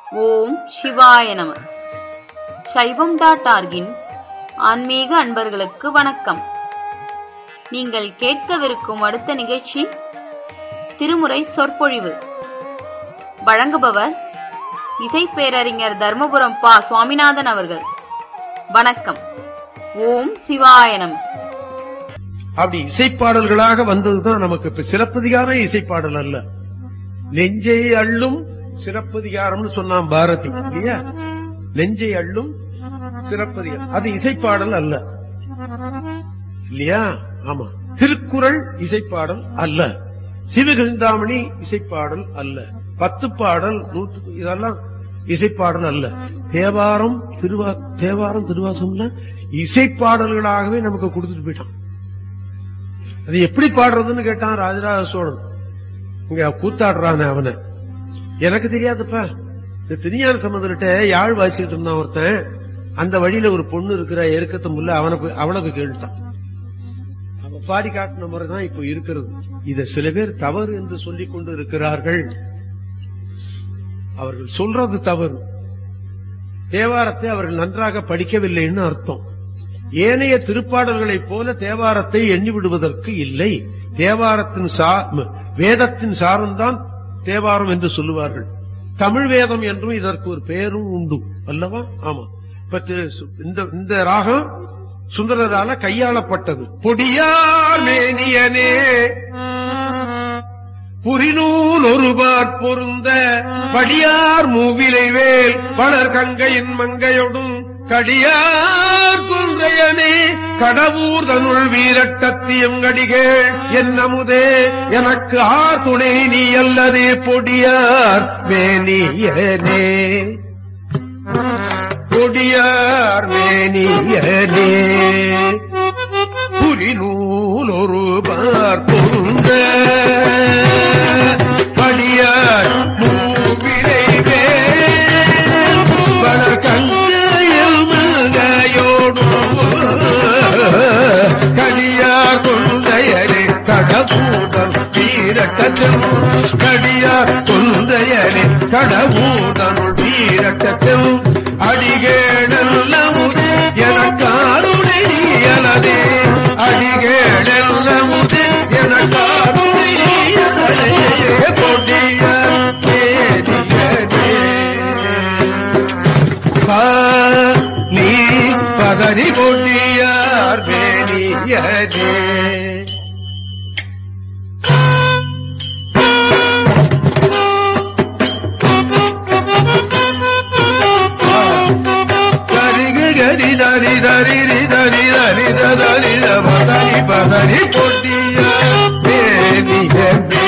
ஓம் சிவாய நம சைவம் டாட் ஆர்கின் ஆன்மீக அன்பர்களுக்கு வணக்கம் நீங்கள் கேட்கவிருக்கும் அடுத்த நிகழ்ச்சி திருமுறை சொற்பொழிவு வழங்குபவர் இசை பேரறிஞர் தர்மபுரம் பா சுவாமிநாதன் அவர்கள் வணக்கம் ஓம் சிவாய நம அப்படி இசைப்பாடல்களாக வந்ததுதான் நமக்கு இப்ப சிலப்பதிகாரம் இசைப்பாடல் அல்ல நெஞ்சை அள்ளும் சிலப்பதிகாரம்னு சொன்னான் பாரதி இல்லையா நெஞ்சை அள்ளும் சிலப்பதிகாரம் அது இசைப்பாடல் அல்ல இல்லையா ஆமா திருக்குறள் இசைப்பாடல் அல்ல சிவகிருந்தாமணி இசைப்பாடல் அல்ல பத்து பாடல் நூற்று இதெல்லாம் இசைப்பாடல் அல்ல தேவாரம் திருவா தேவாரம் திருவாசம்ல இசைப்பாடல்களாகவே நமக்கு கொடுத்துட்டு போயிட்டான் அது எப்படி பாடுறதுன்னு கேட்டான் ராஜராஜ சோழன் இங்க கூத்தாடுறானே அவனை எனக்கு தெரியாதுப்பா இந்த திருஞான சம்பந்தர்கிட்ட யாழ் வாசிக்கிட்டு இருந்தான் ஒருத்தன் அந்த வழியில ஒரு பொண்ணு இருக்கிற எருக்கத்த முல்ல அவனை போய் அவளை போய் கேட்டுட்டான் அவன் பாடி காட்டின முறைதான் இப்போ இருக்கிறது இத சில பேர் தவறு என்று சொல்லிக் கொண்டு இருக்கிறார்கள் அவர்கள் சொல்றது தவறு தேவாரத்தை அவர்கள் நன்றாக படிக்கவில்லைன்னு அர்த்தம் ஏனைய திருப்பாடல்களைப் போல தேவாரத்தை எண்ணி விடுவதற்கு இல்லை தேவாரத்தின் சா வேதத்தின் சாரம்தான் தேவாரம் என்று சொல்லுவார்கள் தமிழ் வேதம் என்றும் இதற்கு ஒரு பெயரும் உண்டு அல்லவா ஆமா இப்ப திரு- சு- இந்த இந்த ராகம் சுந்தரரால கையாளப்பட்டது பொடியார் மேனியனே புரிநூல் ஒருபாற் பொருந்த படியார் மூவிலை வேல் வளர் கங்கையின் மங்கையொடும் கடியார் குன்றையனே கடவுர் தனுள் வீரட்டத்தியம் கடிகள் என் அமுதே எனக்கு ஆர் துணை நீ அல்லதே பொடியார் மேனியனே பொடியார் மேனியனே புரிநூல் ஒரு பார்ப்புந்த படியார் மூவிலை வேல் வளர் கங்கையில் மங்கையோடும் கடியார் கொண்டையரே கடவுடன் வீரட்டத்தில் கடியார் கொண்டையரே கடவுடனுள் வீரட்டத்தில் அடிகேடல்லமுது எனக்காருணை அலதே அடிகேடல்லமுது எனக்காருணை அலதே கொடிய மேனியதே பா நீ பதறி கொடியார் மேனியதே கரிகு கரி தரி தரி ரி தரி தரி தரி பதறி பதறி கொடியார் மேனியதே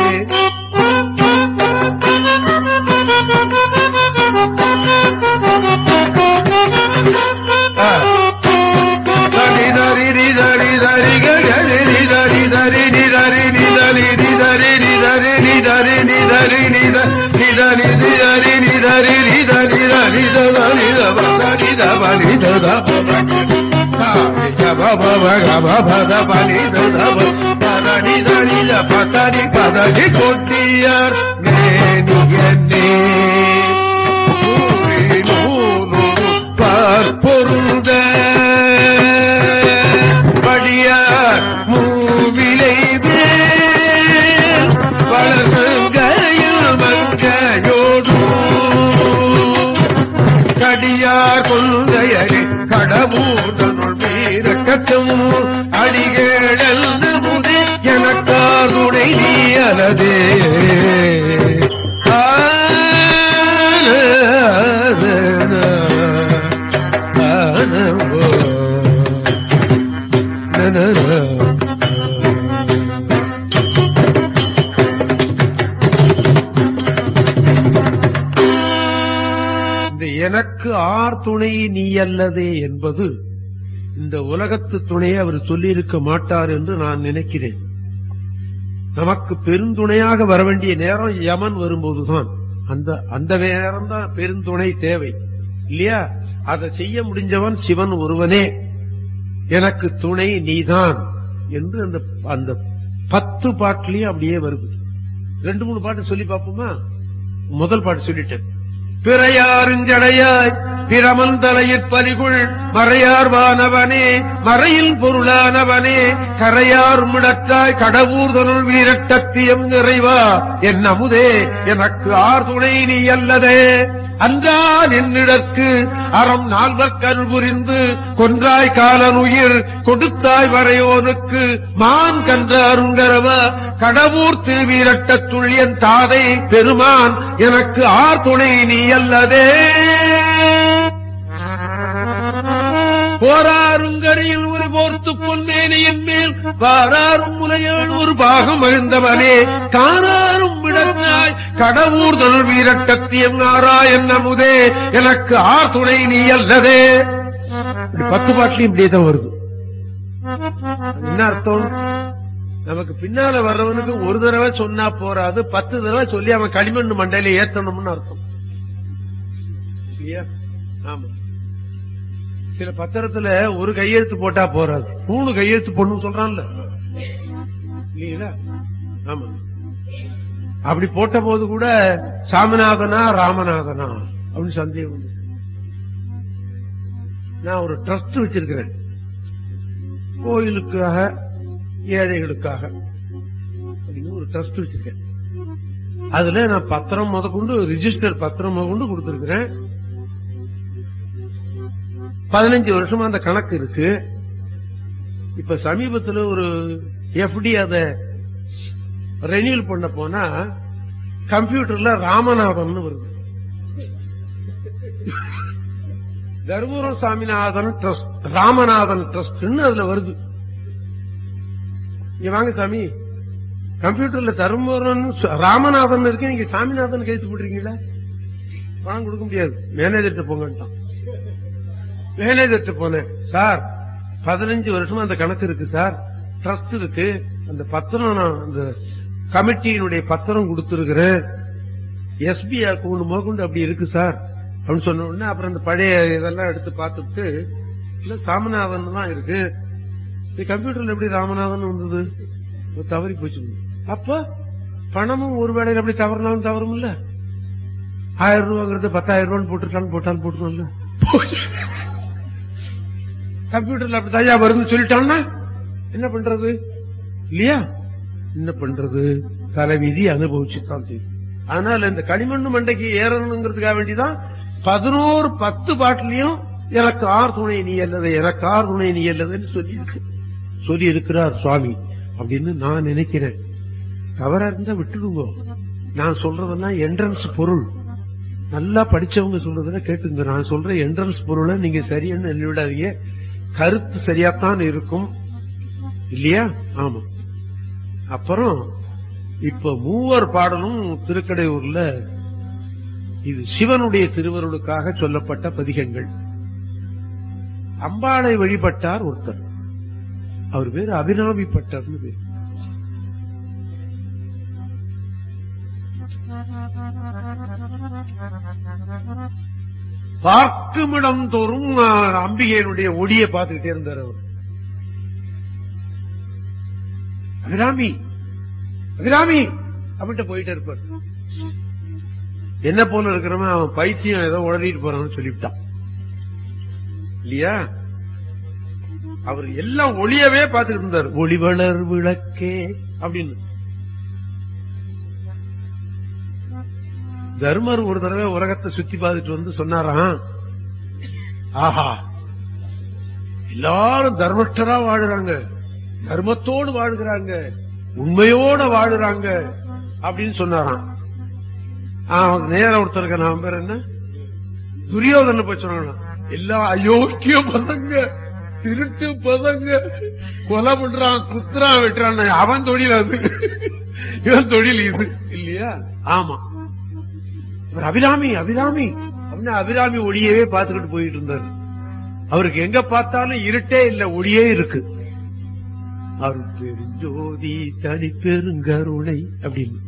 தரி தரி ரி தரி தரி கரி ரி தரி தரி நி தரி நி தரி நி தரி நி தரி நி தரி நி தரி நி தரி தரி தி தரி நி தரி நி தரி தரி தரி தரி தரி தரி பதடி கொட்டியார் மேனியன்னே பார்ப்பொருந்த படியார் மூவிலை வளர்கையில் மங்கையோடு கடியார் கொள்கையடி கடவுடனுள் மீறக்கத்தும் அடிகேழல் முடி எனக்காருடை நீ அலதே இந்த எனக்கு ஆர் துணை நீ அல்லதே என்பது இந்த உலகத்து துணையை அவர் சொல்லியிருக்க மாட்டார் என்று நான் நினைக்கிறேன் நமக்கு பெருந்துணையாக வர வேண்டிய நேரம் யமன் வரும்போதுதான் அந்த அந்த நேரம் தான் பெருந்துணை தேவை இல்லையா அதை செய்ய முடிஞ்சவன் சிவன் ஒருவனே எனக்கு துணை நீதான் என்று அந்த அந்த பத்து பாட்டுலயும் அப்படியே வருது ரெண்டு மூணு பாட்டு சொல்லி பார்ப்போமா முதல் பாட்டு சொல்லிட்டேன் பிறையாருஞ்சடையாய் பிரமந்தலையிற் பலிகுள் மறையார் வானவனே மறையில் பொருளானவனே கரையார் முடத்தாய் கடவுர்தனுள் வீரட்டத்தியம் நிறைவா என் அமுதே எனக்கு ஆர் துணை நீ அல்லதே அன்றால் என்னிடற்கு அறம் நால்வர் கருள் புரிந்து கொன்றாய் காலனுயிர் கொடுத்தாய் வரையோனுக்கு மான் கன்ற அருங்கரவ கடவுர் திருவீரட்டத்துள் என் தாதை பெருமான் எனக்கு ஆர் துணை நீ அல்லதே போராருங்கரையில் ஒரு போர்த்து பொன்னேனையின் மேல் வாராரும் முலையாள் ஒரு பாகம் அழிந்தவனே காணாரும் விடங்காய் கடவுர் தனல் வீரட்டத்தியம் நாராயண் அமுதே எனக்கு ஆர் துணை நீ அல்லதே இப்படி பத்து பாட்டிலையும் இப்படியே தான் வருது என்ன அர்த்தம் நமக்கு பின்னால வர்றவனுக்கு ஒரு தடவை சொன்னா போறாது பத்து தடவை சொல்லி அவன் களிமண் மண்டையில ஏத்தணும்னு அர்த்தம் இல்லையா ஆமா சில பத்திரத்துல ஒரு கையெழுத்து போட்டா போறாது மூணு கையெழுத்து போடணும் சொல்றான்ல இல்லைங்களா ஆமா அப்படி போட்ட போது கூட சாமிநாதனா ராமநாதனா அப்படின்னு சந்தேகம் வந்து நான் ஒரு ட்ரஸ்ட் வச்சிருக்கிறேன் கோயிலுக்காக ஏழைகளுக்காக அப்படின்னு ஒரு ட்ரஸ்ட் வச்சிருக்கேன் அதுல நான் பத்திரம் முதற்கொண்டு ரிஜிஸ்டர் பத்திரம் முதற்கொண்டு கொடுத்திருக்கிறேன் பதினஞ்சு வருஷமா அந்த கணக்கு இருக்கு இப்ப சமீபத்துல ஒரு எஃப்டி அத ரெனியூல் பண்ண போனா கம்ப்யூட்டர்ல ராமநாதன் வருது தர்மபுரம் சாமிநாதன் ட்ரஸ்ட் ராமநாதன் ட்ரஸ்ட்னு அதுல வருது இங்க வாங்க சாமி கம்ப்யூட்டர்ல தர்மபுரம் ராமநாதன் இருக்கு நீங்க சாமிநாதன் கைத்து போட்டுருக்கீங்களா பணம் கொடுக்க முடியாது மேனேஜர்கிட்ட போங்கன்ட்டான் மேனேஜர்கிட்ட போனேன் சார் பதினஞ்சு வருஷமா அந்த கணக்கு இருக்கு சார் ட்ரஸ்ட் இருக்கு அந்த பத்திரம் நான் அந்த கமிட்டியினுடைய பத்திரம் கொடுத்திருக்கிறேன் எஸ்பி அக்கௌண்ட் முதற்கொண்டு அப்படி இருக்கு சார் அப்படின்னு சொன்ன உடனே அப்புறம் அந்த பழைய இதெல்லாம் எடுத்து பார்த்துட்டு இல்ல சாமிநாதன் தான் இருக்கு இது கம்ப்யூட்டர்ல எப்படி ராமநாதன் வந்தது இது தவறி போச்சு அப்ப பணமும் ஒரு வேளையில அப்படி தவறினாலும் தவறும் இல்ல ஆயிரம் ரூபாங்கிறது பத்தாயிரம் ரூபான்னு போட்டுருக்கான்னு போட்டாலும் போட்டுருக்கோம்ல கம்ப்யூட்டர்ல அப்படி தயா வருதுன்னு சொல்லிட்டான்னா என்ன பண்றது இல்லையா என்ன பண்றது தலைவிதி அனுபவிச்சுதான் தெரியும் அதனால இந்த களிமண்ணு மண்டைக்கு ஏறணுங்கிறதுக்காக வேண்டிதான் பதினோரு பத்து பாட்டிலையும் எனக்கு ஆர் துணை நீ அல்லது எனக்கு ஆர் துணை நீ அல்லதுன்னு சொல்லி இருக்கு சொல்லி இருக்கிறார் சுவாமி அப்படின்னு நான் நினைக்கிறேன் தவறா இருந்தா விட்டுடுங்க நான் சொல்றதெல்லாம் என்ட்ரன்ஸ் பொருள் நல்லா படிச்சவங்க சொல்றதுல கேட்டுங்க நான் சொல்ற என்ட்ரன்ஸ் பொருளை நீங்க சரின்னு எண்ணி விடாதீங்க கருத்து சரியாத்தான் இருக்கும் இல்லையா ஆமா அப்புறம் இப்ப மூவர் பாடலும் திருக்கடையூர்ல இது சிவனுடைய திருவருளுக்காக சொல்லப்பட்ட பதிகங்கள் அம்பாளை வழிபட்டார் ஒருத்தர் அவர் பேரு அபிராமி பட்டர்னு பேர் பார்க்குமிடம் தோறும் ஆஹ், அம்பிகையினுடைய ஒளியை பார்த்துக்கிட்டே இருந்தார் அவர் அபிராமி அபிராமி அப்படின்ட்டு போயிட்டே இருப்பார் என்ன போல இருக்கிறவன் அவன் பைத்தியம் ஏதோ உடனிட்டு போறான்னு சொல்லிவிட்டான் இல்லையா அவர் எல்லாம் ஒளியவே பார்த்துட்டு இருந்தார் ஒளிவளர் விளக்கே அப்படின்னு தர்மர் ஒரு தடவை உலகத்தை சுத்தி பார்த்துட்டு வந்து சொன்னாராம் ஆஹா எல்லாரும் தர்மஷ்டரா வாழுறாங்க தர்மத்தோடு வாழ்கிறாங்க உண்மையோட வாழுறாங்க அப்படின்னு சொன்னாராம் அவன் நேர ஒருத்தருக்கு நான் பேர் என்ன துரியோதன போய் சொன்னாங்க எல்லா அயோக்கிய பசங்க திருட்டு பசங்க கொலை பண்றான் குத்துறான் வெட்டுறான் அவன் தொழில் அது இவன் தொழில் இது இல்லையா ஆமா அவர் அபிராமி அபிராமி அப்படின்னு அபிராமி ஒளியவே பார்த்துக்கிட்டு போயிட்டு இருந்தாரு அவருக்கு எங்க பார்த்தாலும் இருட்டே இல்ல ஒளியே இருக்கு அவர் பெருஞ்சோதி தனி பெருங்கருணை அப்படின்னு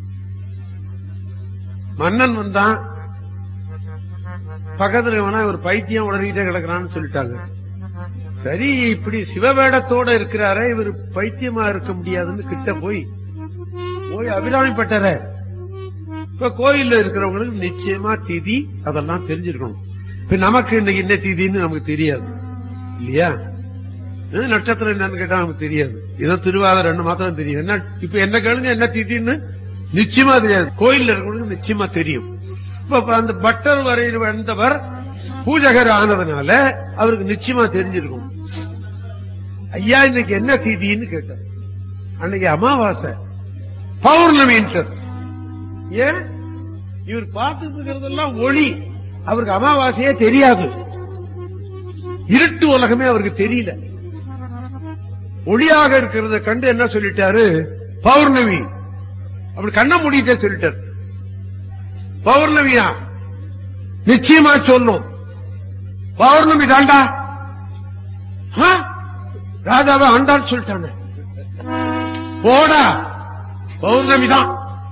மன்னன் வந்தான் பக்கத்துல வேணா ஒரு பைத்தியம் உடனிட்டே கிடக்குறான்னு சொல்லிட்டாங்க சரி இப்படி சிவவேடத்தோட இருக்கிறாரே இவர் பைத்தியமா இருக்க முடியாதுன்னு கிட்ட போய் போய் அபிராமி பட்டற இப்ப கோயில்ல இருக்கிறவங்களுக்கு நிச்சயமா திதி அதெல்லாம் தெரிஞ்சிருக்கணும் இப்ப நமக்கு இன்னைக்கு என்ன திதின்னு நமக்கு தெரியாது இல்லையா அஹ் நட்சத்திரம் என்னன்னு கேட்டா நமக்கு தெரியாது ஏதோ திருவாதிரை ரெண்டு மாத்திரம் தெரியும் என்ன இப்ப என்ன கேளுங்க என்ன திதின்னு நிச்சயமா தெரியாது கோயில்ல இருக்கிறவங்களுக்கு நிச்சயமா தெரியும் இப்ப அந்த பட்டர் வரையில் வந்தவர் பூஜகர் ஆனதுனால அவருக்கு நிச்சயமா தெரிஞ்சிருக்கும் ஐயா இன்னைக்கு என்ன திதின்னு கேட்டார் அன்னைக்கு அமாவாசை பௌர்ணமி ஏன் இவர் பார்த்துட்டு இருக்கிறதெல்லாம் ஒளி அவருக்கு அமாவாசையே தெரியாது இருட்டு உலகமே அவருக்கு தெரியல ஒளியாக இருக்கிறத கண்டு என்ன சொல்லிட்டாரு பௌர்ணமி அப்படி கண்ண முடியிட்டே சொல்லிட்டார் பௌர்ணமியா நிச்சயமா சொல்லும் பௌர்ணமி தாண்டா ஆ? ராஜாவை ஆண்டான்னு சொல்லிட்டானே போடா பௌர்ணமி தான்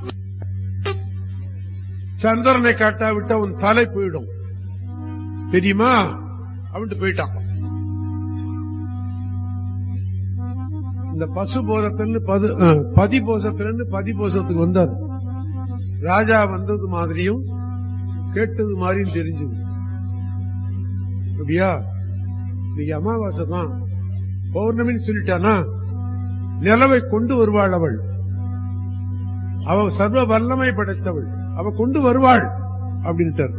சந்திரனை காட்டாவிட்டா உன் தலை போயிடும் தெரியுமா அப்படின்ட்டு போயிட்டான் இந்த பசு போதத்திலிருந்து பது அஹ், பதி போசத்திலிருந்து பதி போசத்துக்கு வந்தார் ராஜா வந்தது மாதிரியும் கேட்டது மாதிரியும் தெரிஞ்சது அப்படியா இன்னைக்கு அமாவாசை தான் பௌர்ணமின்னு சொல்லிட்டானா நிலவை கொண்டு வருவாள் அவள் அவள் சர்வ வல்லமை படைத்தவள் அவ கொண்டு வருவாள் அப்படின்ட்டார்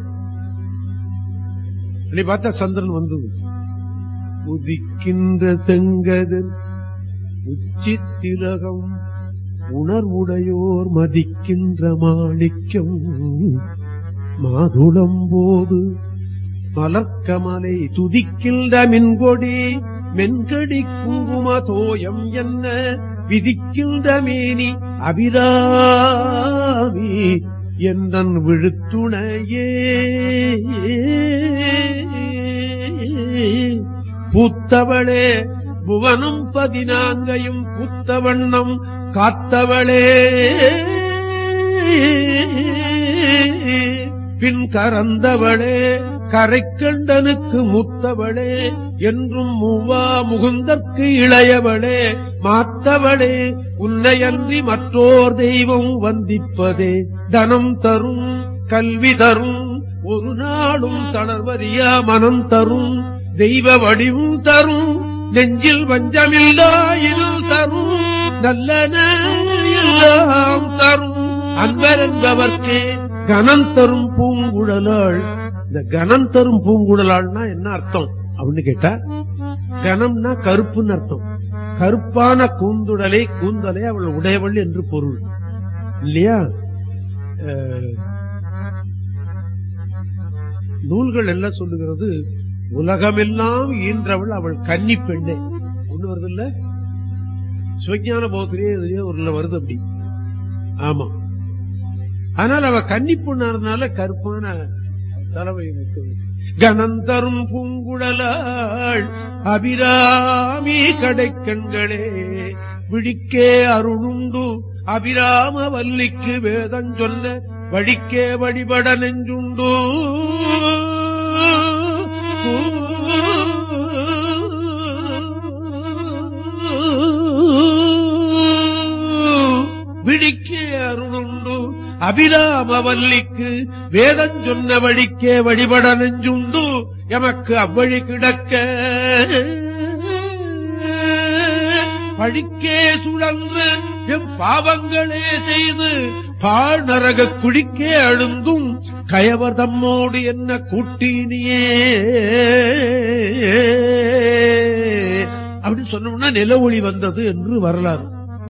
நீ பார்த்தா சந்திரன் வந்தது உதிக்கின்ற செங்கதிர் உச்சி திலகம் உணர்வுடையோர் மதிக்கின்ற மாணிக்கம் மாதுளம் போது மலர்க்கமலை துதிக்கின்ற மின்கொடி மென்கடி குங்கும தோயம் என்ன விதிக்கின்ற மேனி அபிராமி என்றன் விழுத்துணையே பூத்தவளே புவனம் பதினான்கையும் புத்த வண்ணம் காத்தவளே பின் கறந்தவளே கரைக்கண்டனுக்கு முத்தவளே என்றும் மூவா முகுந்தற்கு இளையவளே மாத்தவளே உன்னையன்றி மற்றோர் தெய்வம் வந்திப்பதே தனம் தரும் கல்வி தரும் ஒரு நாளும் தளர்வறியா மனம் தரும் தெய்வ வடிவும் தரும் நெஞ்சில் வஞ்சமில்லா இது தரும் நல்லன எல்லாம் தரும் அன்பர் என்பவர்க்கே கனம் தரும் பூங்குழலாள் இந்த கனம் தரும் பூங்குழலாள்னா என்ன அர்த்தம் அப்படின்னு கேட்டா கனம்னா கருப்புன்னு அர்த்தம் கருப்பான கூந்துடலை கூந்தலை அவள் உடையவள் என்று பொருள் இல்லையா அஹ், நூல்கள் எல்லாம் சொல்லுகிறது உலகமெல்லாம் ஈன்றவள் அவள் கன்னி பெண்ணே ஒண்ணு வருது இல்ல சிவஞான போகத்திலேயே இதுலயே ஒரு வருது அப்படி ஆமா ஆனால் அவ கன்னி பொண்ணானதுனால கருப்பான தலைவை கனந்தரும் பூங்குழலாள் அபிராமி கடைக்கண்களே விழிக்கே அருளுண்டு அபிராம வல்லிக்கு வேதம் சொல்ல வழிக்கே வழிபட நெஞ்சுண்டு விழிக்கே அருளுண்டு அபிராம வல்லிக்கு வேதம் சொன்ன வழிக்கே வழிபட நெஞ்சுண்டு எமக்கு அவ்வழி கிடக்க பழிக்கே சுழன்று எம் பாவங்களே செய்து பாழ் நரக குழிக்கே அழுந்தும் கயவர் தம்மோடு என்ன கூட்டினியே அப்படி சொன்னோம்னா நில ஒளி வந்தது என்று வரலாறு